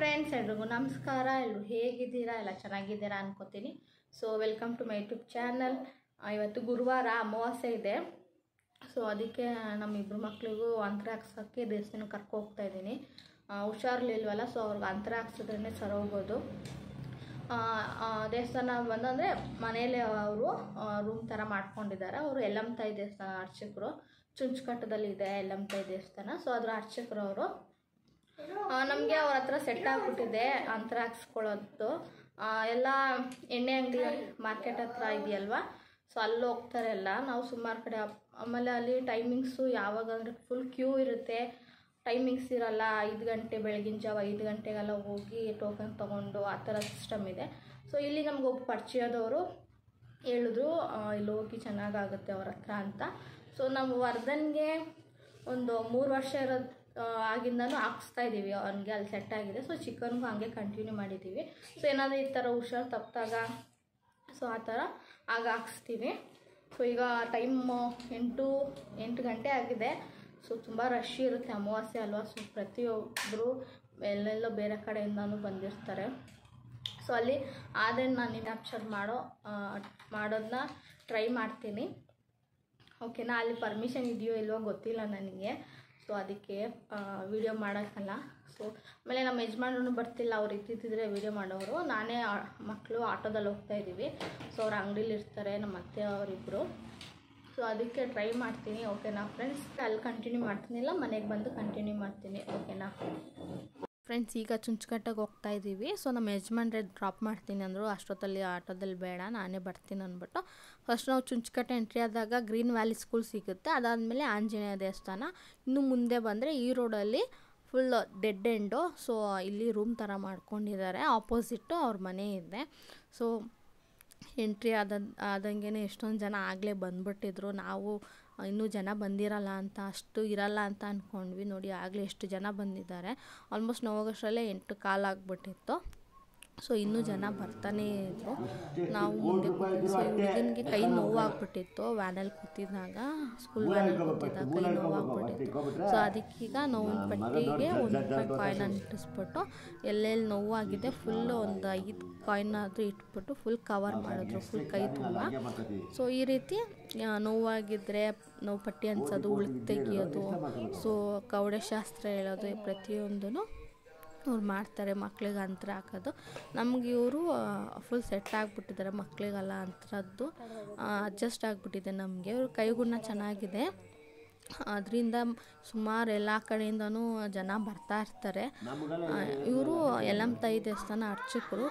friends ಎಲ್ರಿಗೂ ನಮಸ್ಕಾರ ಎಲ್ಲರೂ ಹೇಗಿದ್ದೀರಾ ಎಲ್ಲ ಚೆನ್ನಾಗಿದ್ದೀರಾ ಅನ್ಕೋತೀನಿ so welcome to my YouTube channel ಇವತ್ತು ಗುರುವಾರ ಅಮಾವಾಸ್ಯೆ ಇದೆ ಸೊ ಅದಕ್ಕೆ ನಮ್ಮ ಇಬ್ಬರು ಮಕ್ಳಿಗೂ ಅಂತರ ಹಾಕ್ಸೋಕ್ಕೆ ದೇವಸ್ಥಾನ ಕರ್ಕೊ ಹೋಗ್ತಾ ಇದ್ದೀನಿ ಹುಷಾರ್ಲಿಲ್ವಲ್ಲ ಸೊ ಅವ್ರಿಗೆ ಅಂತರ ಹಾಕ್ಸಿದ್ರೇ ಸರಿ ಹೋಗೋದು ಆ, ಆ, ದೇವಸ್ಥಾನ ಬಂದಂದರೆ ಮನೇಲಿ ಅವರು ರೂಮ್ ಥರ ಮಾಡ್ಕೊಂಡಿದ್ದಾರೆ ಅವರು ಎಲ್ಲಮ್ಮ ದೇವಸ್ಥಾನ ಅರ್ಚಕರು ಚುಂಚುಕಟ್ಟದಲ್ಲಿ ಇದೆ ಎಲ್ಲಮ್ಮ ದೇವಸ್ಥಾನ ಸೊ ಅದ್ರ ಅರ್ಚಕರು ಅವರು ನಮಗೆ ಅವ್ರ ಹತ್ರ ಸೆಟ್ ಆಗಿಬಿಟ್ಟಿದೆ ಅಂತರ ಹಾಕ್ಸ್ಕೊಳ್ಳೋದು ಆ, ಎಲ್ಲ ಎಣ್ಣೆ ಅಂಗಡಿ ಮಾರ್ಕೆಟ್ ಹತ್ರ ಇದೆಯಲ್ವಾ ಸೊ ಅಲ್ಲಿ ಹೋಗ್ತಾರೆ ಎಲ್ಲ ನಾವು ಸುಮಾರು ಕಡೆ ಅಪ್- ಆಮೇಲೆ ಅಲ್ಲಿ ಟೈಮಿಂಗ್ಸು ಯಾವಾಗ ಅಂದರೆ ಫುಲ್ ಕ್ಯೂ ಇರುತ್ತೆ ಟೈಮಿಂಗ್ಸ್ ಇರಲ್ಲ ಐದು ಗಂಟೆ ಬೆಳಗಿನ ಜಾವ ಐದು ಗಂಟೆಗೆಲ್ಲ ಹೋಗಿ ಟೋಕನ್ ತೊಗೊಂಡು ಆ ಥರ ಸಿಸ್ಟಮ್ ಇದೆ ಸೊ ಇಲ್ಲಿ ನಮ್ಗೆ ಒಬ್ಬ ಪರಿಚಯದವರು ಹೇಳಿದ್ರು ಆ, ಇಲ್ಲಿ ಹೋಗಿ ಚೆನ್ನಾಗಾಗುತ್ತೆ ಅವ್ರ ಹತ್ರ ಅಂತ ಸೊ ನಾವು ವರ್ಧನ್ಗೆ ಒಂದು ಮೂರು ವರ್ಷ ಇರೋದು ಆಗಿಂದನೂ ಹಾಕ್ಸ್ತಾ ಇದ್ದೀವಿ ಅವನಿಗೆ ಅಲ್ಲಿ ಸೆಟ್ ಆಗಿದೆ ಸೊ ಚಿಕನ್ಗೂ ಹಂಗೆ ಕಂಟಿನ್ಯೂ ಮಾಡಿದ್ದೀವಿ ಸೊ ಏನಾದರೂ ಈ ಥರ ಹುಷಾರು ತಪ್ಪಿದಾಗ ಸೊ ಆ ಥರ ಆಗ ಹಾಕ್ಸ್ತೀವಿ ಸೊ ಈಗ ಟೈಮು ಎಂಟು ಎಂಟು ಗಂಟೆ ಆಗಿದೆ ಸೊ ತುಂಬ ರಶ್ ಇರುತ್ತೆ ಅಮಾವಾಸ್ಯೆ ಅಲ್ವಾ ಸೊ ಪ್ರತಿಯೊಬ್ಬರು ಎಲ್ಲೆಲ್ಲೋ ಬೇರೆ ಕಡೆಯಿಂದನೂ ಬಂದಿರ್ತಾರೆ ಸೊ ಅಲ್ಲಿ ಆದರೆ ನಾನು ಕ್ಯಾಪ್ಚರ್ ಮಾಡೋ ಆ, ಮಾಡೋದನ್ನ ಟ್ರೈ ಮಾಡ್ತೀನಿ ಓಕೆನಾ ಅಲ್ಲಿ ಪರ್ಮಿಷನ್ ಇದೆಯೋ ಇಲ್ವೋ ಗೊತ್ತಿಲ್ಲ ನನಗೆ ಸೊ ಅದಕ್ಕೆ ವಿಡಿಯೋ ಮಾಡೋಕ್ಕಲ್ಲ ಸೊ ಆಮೇಲೆ ನಮ್ಮ ಯಜಮಾನ್ರು ಬರ್ತಿಲ್ಲ ಅವ್ರು ಇತ್ತಿದ್ದರೆ ವಿಡಿಯೋ ಮಾಡೋರು ನಾನೇ ಆ- ಮಕ್ಕಳು ಆಟೋದಲ್ಲಿ ಹೋಗ್ತಾ ಇದ್ದೀವಿ ಸೊ ಅವ್ರು ಅಂಗಡೀಲಿ ಇರ್ತಾರೆ ನಮ್ಮ ಅತ್ತೆ ಅವರಿಬ್ಬರು ಸೊ ಅದಕ್ಕೆ ಟ್ರೈ ಮಾಡ್ತೀನಿ ಓಕೆನಾ ಫ್ರೆಂಡ್ಸ್ ಅಲ್ಲಿ ಕಂಟಿನ್ಯೂ ಮಾಡ್ತೀನಿ ಇಲ್ಲ ಮನೆಗೆ ಬಂದು ಕಂಟಿನ್ಯೂ ಮಾಡ್ತೀನಿ ಓಕೆನಾ ಫ್ರೆಂಡ್ಸ್ ಈಗ ಚುಂಚುಕಟ್ಟೆಗೆ ಹೋಗ್ತಾ ಇದ್ದೀವಿ ಸೊ ನಮ್ಮ ಯಜಮಾನ್ರೆ ಡ್ರಾಪ್ ಮಾಡ್ತೀನಿ ಅಂದರು ಅಷ್ಟೊತ್ತಲ್ಲಿ ಆಟೋದಲ್ಲಿ ಬೇಡ ನಾನೇ ಬರ್ತೀನಿ ಅಂದ್ಬಿಟ್ಟು ಫಸ್ಟ್ ನಾವು ಚುಂಚುಕಟ್ಟೆ ಎಂಟ್ರಿ ಆದಾಗ ಗ್ರೀನ್ ವ್ಯಾಲಿ ಸ್ಕೂಲ್ ಸಿಗುತ್ತೆ ಅದಾದಮೇಲೆ ಆಂಜನೇಯ ದೇವಸ್ಥಾನ ಇನ್ನು ಮುಂದೆ ಬಂದರೆ ಈ ರೋಡಲ್ಲಿ ಫುಲ್ ಡೆಡ್ ಎಂಡು ಸೊ ಇಲ್ಲಿ ರೂಮ್ ಥರ ಮಾಡ್ಕೊಂಡಿದ್ದಾರೆ ಆಪೋಸಿಟ್ಟು ಅವ್ರ ಮನೆ ಇದೆ ಸೊ ಎಂಟ್ರಿ ಆದ ಆದಂಗೆ ಎಷ್ಟೊಂದು ಜನ ಆಗಲೇ ಬಂದ್ಬಿಟ್ಟಿದ್ರು ನಾವು ಇನ್ನೂ ಜನ ಬಂದಿರಲ್ಲ ಅಂತ ಅಷ್ಟು ಇರಲ್ಲ ಅಂತ ಅಂದ್ಕೊಂಡ್ವಿ ನೋಡಿ ಆಗಲೇ ಎಷ್ಟು ಜನ ಬಂದಿದ್ದಾರೆ ಆಲ್ಮೋಸ್ಟ್ ನಾವು ಹೋಗೋಷ್ಟರಲ್ಲೇ ಎಂಟು ಕಾಲು ಆಗ್ಬಿಟ್ಟಿತ್ತು ಸೊ ಇನ್ನೂ ಜನ ಬರ್ತಾನೇ ಇದ್ರು ನಾವು ಮುಂದೆ ಕೂತಿದ್ವಿ ಸೊ ಹುಡುಗನಿಗೆ ಕೈ ನೋವಾಗ್ಬಿಟ್ಟಿತ್ತು ವ್ಯಾನಲ್ಲಿ ಕೂತಿದ್ದಾಗ ಸ್ಕೂಲ್ ವ್ಯಾನಲ್ಲಿ ಕೂತಿದ್ದಾಗ ಕೈ ನೋವಾಗ್ಬಿಟ್ಟಿತ್ತು ಸೊ ಅದಕ್ಕೀಗ ನೋವಿನ ಪಟ್ಟಿಗೆ ಒಂದು ರೂಪಾಯಿ ಕಾಯಿನ್ ಅಂಟಿಸ್ಬಿಟ್ಟು ಎಲ್ಲೆಲ್ಲಿ ನೋವಾಗಿದೆ ಫುಲ್ ಒಂದು ಐದು ಕಾಯಿನ್ ಆದರೂ ಇಟ್ಬಿಟ್ಟು ಫುಲ್ ಕವರ್ ಮಾಡಿದ್ರು ಫುಲ್ ಕೈ ತುಂಬ ಸೊ ಈ ರೀತಿ ಆ, ನೋವಾಗಿದ್ದರೆ ನೋವು ಪಟ್ಟಿ ಅನ್ಸೋದು ಉಳುಕು ತೆಗಿಯೋದು ಸೊ ಕವಡೆ ಶಾಸ್ತ್ರ ಹೇಳೋದು ಪ್ರತಿಯೊಂದೂ ಅವ್ರು ಮಾಡ್ತಾರೆ ಮಕ್ಳಿಗೆ ಅಂತರ ಹಾಕೋದು ನಮ್ಗೆ ಇವರು ಫುಲ್ ಸೆಟ್ ಆಗಿಬಿಟ್ಟಿದ್ದಾರೆ ಮಕ್ಕಳಿಗೆಲ್ಲ ಅಂತರದ್ದು ಅಡ್ಜಸ್ಟ್ ಆಗಿಬಿಟ್ಟಿದೆ ನಮಗೆ ಇವ್ರ ಕೈಗುಣ ಚೆನ್ನಾಗಿದೆ ಅದರಿಂದ ಸುಮಾರು ಎಲ್ಲ ಕಡೆಯಿಂದನೂ ಜನ ಬರ್ತಾ ಇರ್ತಾರೆ ಇವರು ಯಲ್ಲಮ್ಮ ತಾಯಿ ದೇವಸ್ಥಾನ ಅರ್ಚಕರು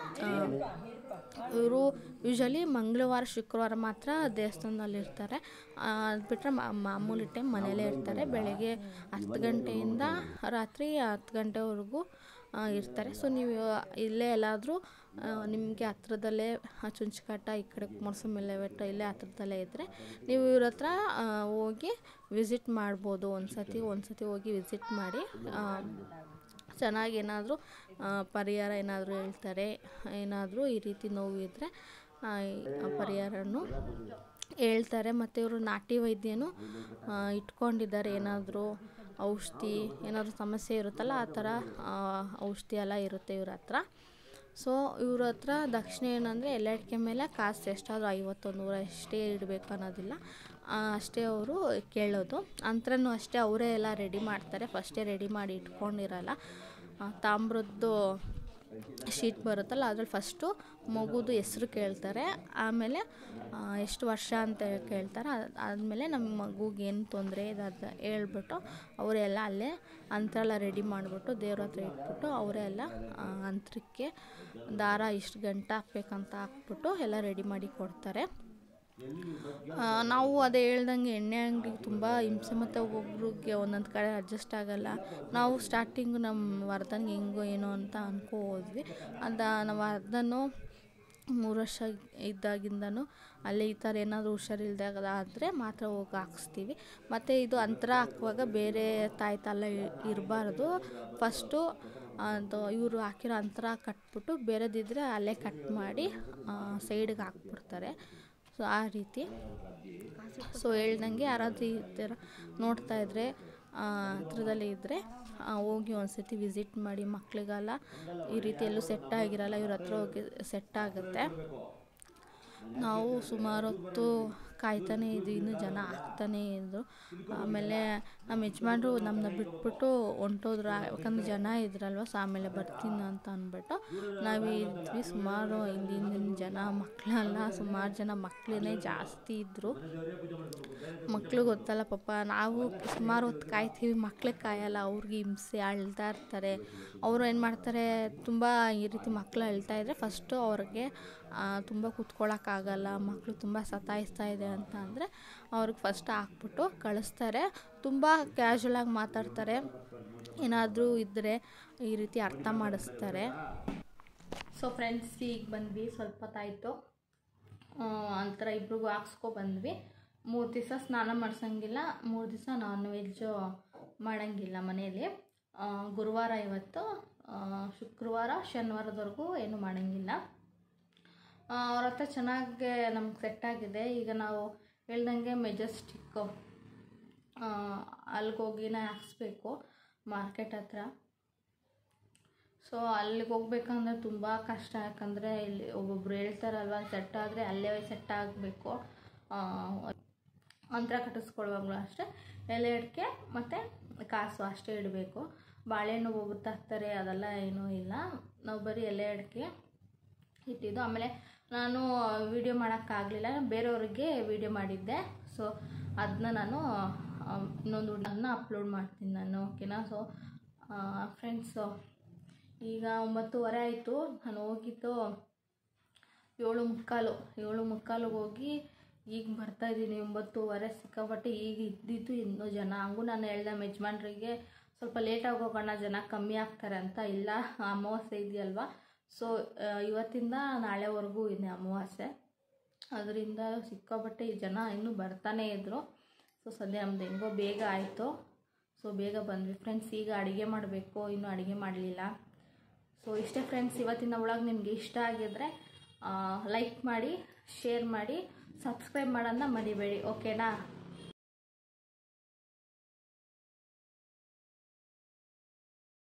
ಇವರು ಯೂಶಲಿ ಮಂಗಳವಾರ ಶುಕ್ರವಾರ ಮಾತ್ರ ದೇವಸ್ಥಾನದಲ್ಲಿ ಇರ್ತಾರೆ ಅದು ಬಿಟ್ಟರೆ ಮಾಮೂಲಿ ಟೈಮ್ ಮನೇಲೇ ಇರ್ತಾರೆ ಬೆಳಗ್ಗೆ ಹತ್ತು ಗಂಟೆಯಿಂದ ರಾತ್ರಿ ಹತ್ತು ಗಂಟೆವರೆಗೂ ಆ, ಇರ್ತಾರೆ ಸೊ ನೀವು ಇಲ್ಲೇ ಎಲ್ಲಾದರೂ ನಿಮಗೆ ಹತ್ರದಲ್ಲೇ ಆ ಚುಂಚುಕಟ್ಟ ಈ ಕಡೆ ಕುಮಾರಸ್ವಾಮಿ ಬೆಟ್ಟ ಇಲ್ಲೇ ಹತ್ರದಲ್ಲೇ ಇದ್ದರೆ ನೀವು ಇವ್ರ ಹತ್ರ ಆ, ಹೋಗಿ ವಿಸಿಟ್ ಮಾಡ್ಬೋದು ಒಂದು ಸತಿ ಒಂದು ಸತಿ ಹೋಗಿ ವಿಸಿಟ್ ಮಾಡಿ ಆ, ಚೆನ್ನಾಗಿ ಏನಾದರೂ ಪರಿಹಾರ ಏನಾದರೂ ಹೇಳ್ತಾರೆ ಏನಾದರೂ ಈ ರೀತಿ ನೋವು ಇದ್ದರೆ ಪರಿಹಾರನು ಹೇಳ್ತಾರೆ ಮತ್ತು ಇವರು ನಾಟಿ ವೈದ್ಯನು ಆ, ಇಟ್ಕೊಂಡಿದ್ದಾರೆ ಏನಾದರೂ ಔಷಧಿ ಏನಾದರೂ ಸಮಸ್ಯೆ ಇರುತ್ತಲ್ಲ ಆ ಥರ ಆ, ಔಷಧಿ ಎಲ್ಲ ಇರುತ್ತೆ ಇವ್ರ ಹತ್ರ ಸೊ ಇವ್ರ ಹತ್ರ ದಕ್ಷಿಣ ಏನಂದರೆ ಎಲ್ಲಡಿಕೆ ಮೇಲೆ ಕಾಸು ಎಷ್ಟಾದರೂ ಐವತ್ತು ನೂರ ಎಷ್ಟೇ ಇಡಬೇಕು ಅನ್ನೋದಿಲ್ಲ ಆ, ಅಷ್ಟೇ ಅವರು ಕೇಳೋದು ಅಂತ್ರನೂ ಅಷ್ಟೇ ಅವರೇ ಎಲ್ಲ ರೆಡಿ ಮಾಡ್ತಾರೆ ಫಸ್ಟೇ ರೆಡಿ ಮಾಡಿ ಇಟ್ಕೊಂಡಿರಲ್ಲ ಆ, ತಾಮ್ರದ್ದು ಶೀಟ್ ಬರುತ್ತಲ್ಲ ಅದ್ರಲ್ಲಿ ಫಸ್ಟು ಮಗುದು ಹೆಸ್ರು ಕೇಳ್ತಾರೆ ಆಮೇಲೆ ಆ, ಎಷ್ಟು ವರ್ಷ ಅಂತ ಕೇಳ್ತಾರೆ ಅದ್- ಆದಮೇಲೆ ನಮ್ಮ ಮಗುಗೆ ಏನು ತೊಂದರೆ ಇದೆ ಅದು ಹೇಳ್ಬಿಟ್ಟು ಅವರೆಲ್ಲ ಅಲ್ಲೇ ಅಂತರ ಎಲ್ಲ ರೆಡಿ ಮಾಡಿಬಿಟ್ಟು ದೇವ್ರ ಹತ್ರ ಇಟ್ಬಿಟ್ಟು ಅವರೇ ಎಲ್ಲ ಆ, ಅಂತ್ರಕ್ಕೆ ದಾರ ಇಷ್ಟು ಗಂಟೆ ಹಾಕ್ಬೇಕಂತ ಹಾಕ್ಬಿಟ್ಟು ಎಲ್ಲ ರೆಡಿ ಮಾಡಿ ಕೊಡ್ತಾರೆ ಆ, ನಾವು ಅದೇ ಹೇಳ್ದಂಗೆ ಎಣ್ಣೆ ಅಂಗಡಿಗೆ ತುಂಬ ಹಿಂಸೆ ಮತ್ತು ಒಬ್ಬೊಬ್ರಿಗೆ ಒಂದೊಂದು ಕಡೆ ಅಡ್ಜಸ್ಟ್ ಆಗಲ್ಲ ನಾವು ಸ್ಟಾರ್ಟಿಂಗು ನಮ್ಮ ವರ್ಧನ್ಗೆ ಹೆಂಗೋ ಏನೋ ಅಂತ ಅನ್ಕೋ ಹೋದ್ವಿ ಅದ ನಮ್ಮ ವರ್ಧನು ಮೂರು ವರ್ಷ ಇದ್ದಾಗಿಂದನೂ ಅಲ್ಲೇ ಈ ಥರ ಏನಾದರೂ ಹುಷಾರಿಲ್ದಾಗ ಆದರೆ ಮಾತ್ರ ಹೋಗಿ ಹಾಕ್ಸ್ತೀವಿ ಮತ್ತು ಇದು ಅಂತರ ಹಾಕುವಾಗ ಬೇರೆ ತಾಯಿ ತಲ್ಲ ಇರಬಾರ್ದು ಫಸ್ಟು ಅದು ಇವರು ಹಾಕಿರೋ ಅಂತರ ಕಟ್ಬಿಟ್ಟು ಬೇರೆದಿದ್ದರೆ ಅಲ್ಲೇ ಕಟ್ ಮಾಡಿ ಸೈಡ್ಗೆ ಹಾಕ್ಬಿಡ್ತಾರೆ ಸೊ ಆ ರೀತಿ ಸೊ ಹೇಳ್ದಂಗೆ ಯಾರಾದರೂ ಈ ಥರ ನೋಡ್ತಾ ಇದ್ದರೆ ಹತ್ರದಲ್ಲೇ ಇದ್ದರೆ ಹೋಗಿ ಒಂದ್ಸತಿ ವಿಸಿಟ್ ಮಾಡಿ ಮಕ್ಳಿಗೆಲ್ಲ ಈ ರೀತಿ ಎಲ್ಲೂ ಸೆಟ್ ಆಗಿರಲ್ಲ ಇವ್ರ ಹತ್ರ ಹೋಗಿ ಸೆಟ್ ಆಗುತ್ತೆ ನಾವು ಸುಮಾರು ಹೊತ್ತು ಕಾಯ್ತಾನೆ ಇದ್ವಿ ಇನ್ನೂ ಜನ ಆಗ್ತಾನೇ ಇದ್ದರು ಆಮೇಲೆ ನಮ್ಮ ಯಜಮಾನ್ರು ನಮ್ಮನ್ನ ಬಿಟ್ಬಿಟ್ಟು ಹೊಂಟೋದ್ರು ಯಾಕಂದ್ರೆ ಜನ ಇದ್ರಲ್ವ ಸೊ ಆಮೇಲೆ ಬರ್ತೀನಿ ಅಂತ ಅಂದ್ಬಿಟ್ಟು ನಾವು ಇದ್ವಿ ಸುಮಾರು ಹಿಂದಿನ ಜನ ಮಕ್ಕಳೆಲ್ಲ ಸುಮಾರು ಜನ ಮಕ್ಕಳೇ ಜಾಸ್ತಿ ಇದ್ದರು ಮಕ್ಕಳು ಗೊತ್ತಲ್ಲ ಪಾಪ ನಾವು ಸುಮಾರು ಹೊತ್ತು ಕಾಯ್ತೀವಿ ಮಕ್ಳಿಗೆ ಕಾಯಲ್ಲ ಅವ್ರಿಗೆ ಹಿಂಸೆ ಅಳ್ತಾ ಇರ್ತಾರೆ ಅವರು ಏನು ಮಾಡ್ತಾರೆ ತುಂಬ ಈ ರೀತಿ ಮಕ್ಕಳು ಅಳ್ತಾ ಇದ್ದರೆ ಫಸ್ಟು ಅವ್ರಿಗೆ ತುಂಬ ಕೂತ್ಕೊಳ್ಳೋಕ್ಕಾಗಲ್ಲ ಮಕ್ಕಳು ತುಂಬ ಸತಾಯಿಸ್ತಾ ಇದೆ ಅಂತ ಅಂದರೆ ಅವ್ರಿಗೆ ಫಸ್ಟ್ ಹಾಕ್ಬಿಟ್ಟು ಕಳಿಸ್ತಾರೆ ತುಂಬ ಕ್ಯಾಶುವಲಾಗಿ ಮಾತಾಡ್ತಾರೆ ಏನಾದರೂ ಇದ್ದರೆ ಈ ರೀತಿ ಅರ್ಥ ಮಾಡಿಸ್ತಾರೆ ಸೊ ಫ್ರೆಂಡ್ಸ್ ಈಗ ಬಂದ್ವಿ ಸ್ವಲ್ಪ ಹೊತ್ತಾಯಿತು ಅಂತರ ಇಬ್ರಿಗೂ ಹಾಕ್ಸ್ಕೊ ಬಂದ್ವಿ ಮೂರು ದಿವಸ ಸ್ನಾನ ಮಾಡ್ಸಂಗಿಲ್ಲ ಮೂರು ದಿವಸ ನಾನ್ ವೆಜ್ಜು ಮಾಡೋಂಗಿಲ್ಲ ಮನೆಯಲ್ಲಿ ಗುರುವಾರ ಇವತ್ತು ಶುಕ್ರವಾರ ಶನಿವಾರದವರೆಗೂ ಏನು ಮಾಡೋಂಗಿಲ್ಲ ಅವ್ರ ಹತ್ರ ಚೆನ್ನಾಗಿ ನಮ್ಗೆ ಸೆಟ್ ಆಗಿದೆ ಈಗ ನಾವು ಹೇಳ್ದಂಗೆ ಮೆಜೆಸ್ಟಿಕ್ಕು ಅಲ್ಲಿಗೋಗಿನೇ ಹಾಕ್ಸ್ಬೇಕು ಮಾರ್ಕೆಟ್ ಹತ್ರ ಸೊ ಅಲ್ಲಿಗೆ ಹೋಗ್ಬೇಕಂದ್ರೆ ತುಂಬ ಕಷ್ಟ ಯಾಕಂದರೆ ಇಲ್ಲಿ ಒಬ್ಬೊಬ್ರು ಹೇಳ್ತಾರಲ್ವ ಸೆಟ್ ಆದರೆ ಅಲ್ಲೇ ಸೆಟ್ ಆಗಬೇಕು ಅಂತರ ಕಟ್ಟಿಸ್ಕೊಳ್ಳುವಾಗಲೂ ಅಷ್ಟೇ ಎಲೆ ಅಡಿಕೆ ಮತ್ತು ಕಾಸು ಅಷ್ಟೇ ಇಡಬೇಕು ಬಾಳೆಹಣ್ಣು ಒಬ್ಬರು ತರ್ತಾರೆ ಅದೆಲ್ಲ ಏನೂ ಇಲ್ಲ ನಾವು ಬರೀ ಎಲೆ ಅಡಿಕೆ ಇಟ್ಟಿದ್ದು ಆಮೇಲೆ ನಾನು ವಿಡಿಯೋ ಮಾಡೋಕ್ಕಾಗಲಿಲ್ಲ ಬೇರೆಯವ್ರಿಗೆ ವಿಡಿಯೋ ಮಾಡಿದ್ದೆ ಸೊ ಅದನ್ನ ನಾನು ಇನ್ನೊಂದು ಅದನ್ನ ಅಪ್ಲೋಡ್ ಮಾಡ್ತೀನಿ ನಾನು ಓಕೆನಾ ಸೊ ಫ್ರೆಂಡ್ಸು ಈಗ ಒಂಬತ್ತುವರೆ ಆಯಿತು ನಾನು ಹೋಗಿದ್ದು ಏಳು ಮುಕ್ಕಾಲು ಏಳು ಮುಕ್ಕಾಲಿಗೆ ಹೋಗಿ ಈಗ ಬರ್ತಾಯಿದ್ದೀನಿ ಒಂಬತ್ತುವರೆ ಸಿಕ್ಕಾಪಟ್ಟೆ ಈಗ ಇದ್ದಿದ್ದು ಇನ್ನೂ ಜನ ಹಂಗೂ ನಾನು ಹೇಳ್ದೆ ನಮ್ಮ ಯಜಮಾನ್ರಿಗೆ ಸ್ವಲ್ಪ ಲೇಟಾಗಿ ಹೋಗೋಣ ಜನ ಕಮ್ಮಿ ಆಗ್ತಾರೆ ಅಂತ ಇಲ್ಲ ಅಮಾವಾಸ್ಯೆ ಇದೆಯಲ್ವ ಸೊ ಇವತ್ತಿಂದ ನಾಳೆವರೆಗೂ ಇದೆ ಅಮಾವಾಸ್ಯೆ ಅದರಿಂದ ಸಿಕ್ಕಾಪಟ್ಟೆ ಜನ ಇನ್ನೂ ಬರ್ತಾನೇ ಇದ್ದರು ಸೊ ಸದ್ಯ ನಮ್ದು ಹೆಂಗೋ ಬೇಗ ಆಯಿತು ಸೊ ಬೇಗ ಬಂದ್ವಿ ಫ್ರೆಂಡ್ಸ್ ಈಗ ಅಡುಗೆ ಮಾಡಬೇಕು ಇನ್ನೂ ಅಡುಗೆ ಮಾಡಲಿಲ್ಲ ಸೊ ಇಷ್ಟೇ ಫ್ರೆಂಡ್ಸ್ ಇವತ್ತಿನ ಒಳಗೆ ನಿಮಗೆ ಇಷ್ಟ ಆಗಿದ್ರೆ ಲೈಕ್ ಮಾಡಿ ಶೇರ್ ಮಾಡಿ ಸಬ್ಸ್ಕ್ರೈಬ್ ಮಾಡೋದನ್ನ ಮರಿಬೇಡಿ ಓಕೆನಾ